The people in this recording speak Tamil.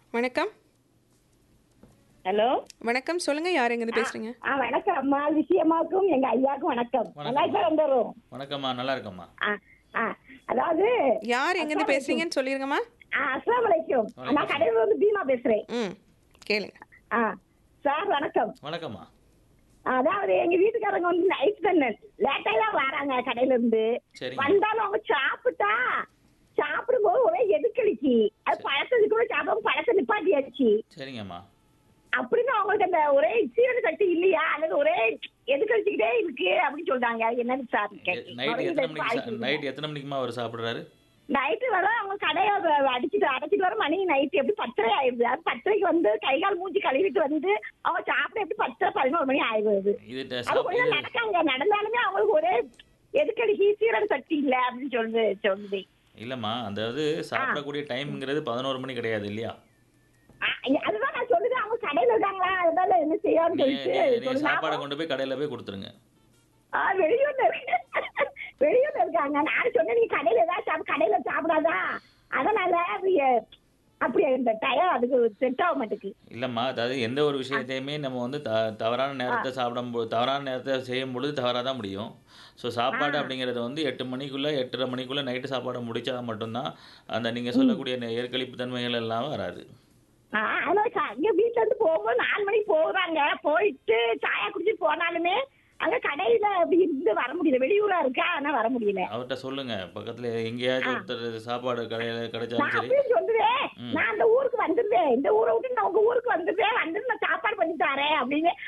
வணக்கம் ஹலோ வணக்கம் சொல்லுங்க யார் எங்கேருந்து பேசுறீங்க ஆ வணக்கம் அம்மா விஷயமாக்கும் எங்க ஐயாக்கும் வணக்கம் வணக்கம். நல்லா சார் வந்துடும் வணக்கம்மா நல்லா இருக்கம்மா ஆ ஆ அதாவது யார் எங்கேருந்து பேசுறீங்கன்னு சொல்லிருங்கம்மா ஆ அஸ்லாம் வலைக்கும் வணக்கம். நான் கடையில் வந்து பீமா பேசுறேன் ம் கேளுங்க ஆ சார் வணக்கம் வணக்கம்மா அதாவது எங்க வீட்டுக்காரங்க வந்து நைட் தானே லேட்டா தான் வராங்க கடையில இருந்து சரிங்க. வந்தாலும் அவங்க சாப்பிட்டா சாப்பிடும்போது ஒரே எதுக்கடிச்சு அது பழத்தது கூட சாப்பிடாம பழத்தை நிப்பாட்டியாச்சு சரிங்கம்மா அப்படின்னு அவங்களுக்கு அந்த ஒரே சீரண சக்தி இல்லையா அல்லது ஒரே எதுக்கடிச்சுக்கிட்டே இருக்கு அப்படின்னு சொல்றாங்க என்னன்னு சார் நைட் எத்தனை மணிக்கு நைட் எத்தனை மணிக்குமா அவர் சாப்பிட்றாரு நைட்டு வர அவங்க கடையை வ- அடிச்சிட்டு அடைச்சிட்டு வர மணி நைட் எப்படி பத்தரை ஆயிடுது அது பத்தரைக்கு வந்து கை கால் மூஞ்சி கழுவிட்டு வந்து அவங்க சாப்பிட எப்படி பத்தரை பதினோரு மணி ஆயிடுது இது ட- அது சாப்- கொஞ்சம் இது நடக்காங்க நடந்தாலுமே அவங்களுக்கு ஒரே எதுக்கடி சீரண சக்தி இல்ல அப்படின்னு சொல்லுது சொல்லுது இல்லம்மா அதாவது சாப்பிடக்கூடிய டைம்ங்கிறது பதினோரு மணி கிடையாது இல்லையா ஆ, அதுதான் நான் சொல்லுது அவங்க கடையில இருக்காங்களா அதனால என்ன செய்யான்னு நீங்க சொல்லிட்டு நீங்க- நீங்க சொல்லலாம். சாப்பாடை கொண்டு போய் கடையில போய் கொடுத்துருங்க ஆ, வெளியூர்ல இருக்கு வெளியூர்ல இருக்காங்க நான் சொன்னேன் நீ கடையில ஏதாவது சாப்பிட கடையில சாப்பிடாதா அதனால அது எ- அப்படி இந்த டயம் அதுக்கு செட் ஆக மாட்டேங்குது இல்லம்மா அதாவது எந்த ஒரு விஷயத்தையுமே நம்ம வந்து த தவறான நேரத்தை சாப்பிடும்போது தவறான நேரத்தை செய்யும் பொழுது தவறாக தான் முடியும் ஸோ சாப்பாடு அப்படிங்கிறது வந்து எட்டு மணிக்குள்ளே எட்டரை மணிக்குள்ளே நைட்டு சாப்பாடை முடிச்சா மட்டும்தான் அந்த நீங்கள் சொல்லக்கூடிய நெ- ஏற்கழிப்பு தன்மைகள் எல்லாம் வராது ஆ, அதனால க- இங்க வீட்டுல இருந்து போகும்போது நாலு மணிக்கு போகுறாங்க போயிட்டு சாயா குடிச்சிட்டு போனாலுமே அங்க கடையில அப்படி இருந்து வர முடியல வெளியூரா இருக்கா ஆனா வர முடியல அவர்கிட்ட சொல்லுங்க பக்கத்தில் எங்கேயாச்சும் ஒருத்தர் சாப்பாடு கடையில் கிடைச்சாலும் நான் சரி அப்படியும் சொல்லுவேன் ம். நான் அந்த ஊருக்கு வந்துருவேன் இந்த ஊரை விட்டு நான் உங்க ஊருக்கு வந்துருவேன் வந்து நான் சாப்பாடு பண்ணி தரேன் அப்படின்னு